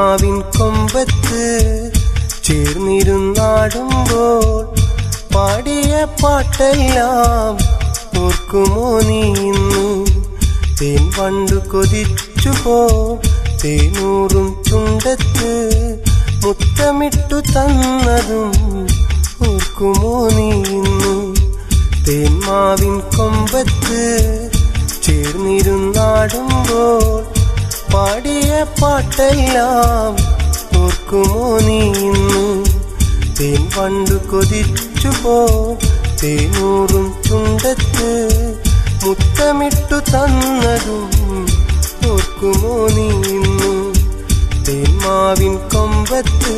തേന്മാവിൻ കൊമ്പത്ത് ചേർന്നിരുന്നാടുമ്പോൾ പാടിയ പാട്ടെല്ലാം ഓർക്കുമോ നീ ഇന്ന് തേൻ വണ്ടു കൊതിച്ചു പോ തേനൂറും ചുണ്ടത്ത് മുത്തമിട്ടു തന്നതും ഓർക്കുമോ നീ ഇന്ന് തേന്മാവിൻ കൊമ്പത്ത് ചേർന്നിരുന്നാടുമ്പോൾ പാടിയ പാട്ടെല്ലാം ഓർക്കുമോ നീ ഇന്ന് തേൻ വണ്ടു കൊതിച്ചു പോ തേനൂറും ചുണ്ടത്ത് മുത്തമിട്ടു തന്നതും ഓർക്കുമോ നീ ഇന്ന് തേന്മാവിൻ കൊമ്പത്ത്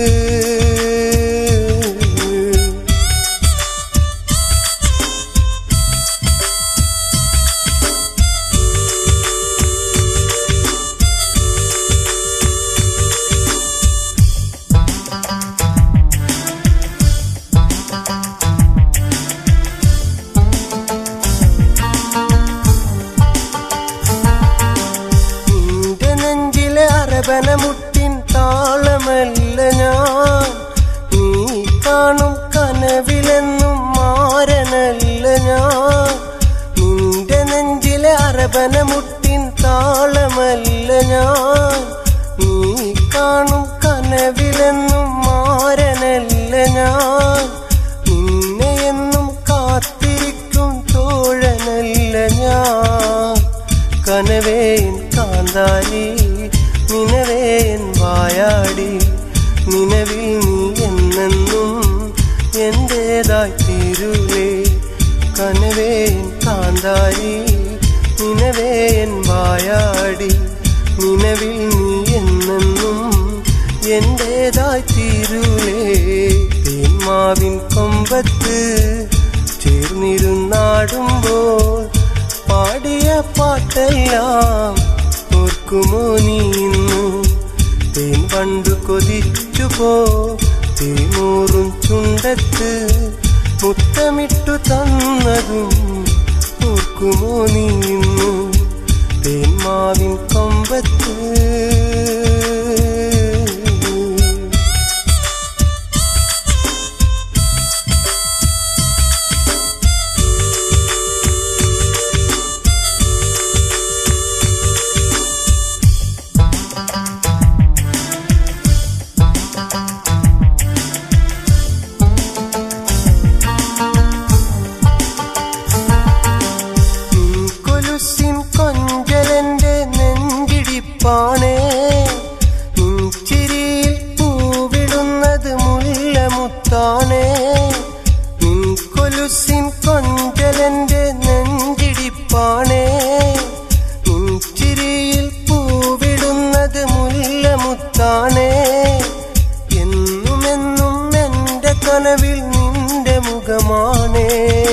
നിന്റെ നെഞ്ചിലെ അരബന മുട്ടിൻ താളമല്ല ഞാൻ നീ കാണും കനവിലെന്നും മാരനല്ല ഞാൻ നിന്റെ നെഞ്ചിലെ അരബന മുട്ടിൻ താളമല്ല ഞാൻ നീ കാണും കനവിലെന്നും മാരനല്ല ഞാൻ നിന്നെ എന്നും കാത്തിരിക്കും തോഴനല്ല ഞാൻ കനവേൻ കാന്താരി നിനവേൻ വായാടി നിലവിൽ നീ എന്നെന്നും എന്റേതായി തീരൂലേ കനവേൻ കാന്താരി നിലവേൻ വായാടി നിലവിൽ നീ എന്നെന്നും എന്റേതായി തീരൂലേ തേന്മാവിൻ കൊമ്പത്ത് ചേർന്നിരുന്നാടുമ്പോൾ പാടിയ പാട്ടെല്ലാം ഓർക്കുമോ നീ ഇന്ന് തേൻ വണ്ടു കൊതിച്ചു പോ തേനൂറും ചുണ്ടത്ത് മുത്തമിട്ടു തന്നതും ഓർക്കുമോ നീ ഇന്ന് തേന്മാവിൻ കൊമ്പത്ത് നിൻ കൊലുസിൻ കൊഞ്ചലന്റെ നെഞ്ചിടിപ്പാണേ നിൻ ചിരിയിൽ പൂവിടുന്നത് മുല്ലമുത്താണേ നിൻ കൊലുസിൻ കൊഞ്ചലന്റെ നെഞ്ചിടിപ്പാണേ നിൻ ചിരിയിൽ പൂവിടുന്നത് മുല്ലമുത്താണേ എന്നുമെന്നും എന്റെ കനവിൽ നിന്റെ മുഖമാണേ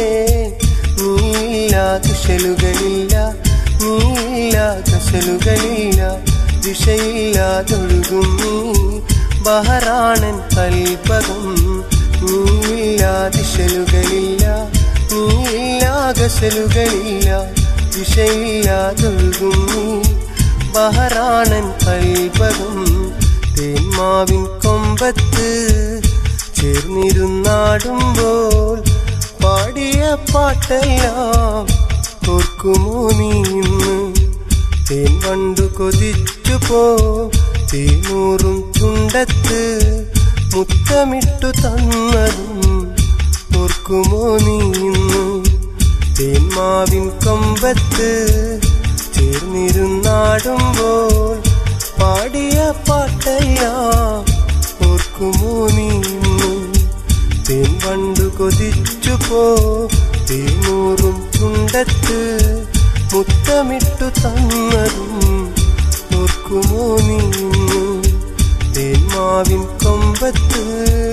നീല കുശലുകളില്ല നീല കശലുകളില്ല ദിശയില്ലാതൊഴുകും നീ ബഹറാണൻ കൽപകം നീല ദിശലുകളില്ല നീല ഗസലുകളില്ല ദിശയില്ലാതൊഴുകും നീ ബഹറാണൻ കൽപകം തേന്മാവിൻ കൊമ്പത്ത് ചേർന്നിരുന്നാടുമ്പോൾ പാടിയ പാട്ടെല്ലാം ഓർക്കുമോ നീ ഇന്ന് തേൻ വണ്ടു കൊതിച്ചു പോ തേനൂറും ചുണ്ടത്ത് മുത്തമിട്ടു തന്നതും ഓർക്കുമോ നീ ഇന്ന് തേന്മാവിൻ കൊമ്പത്ത് ചേർന്നിരുന്നാടുമ്പോൾ പാടിയ പാട്ടെല്ലാം ഓർക്കുമോ നീ ഇന്ന് തേൻ വണ്ടു കൊതിച്ചു പോ തേനൂറും ചുണ്ടത്ത് മുത്തമിട്ടു തന്നതും ഓർക്കുമോ നീ ഇന്ന് തേന്മാവിൻ കൊമ്പത്ത്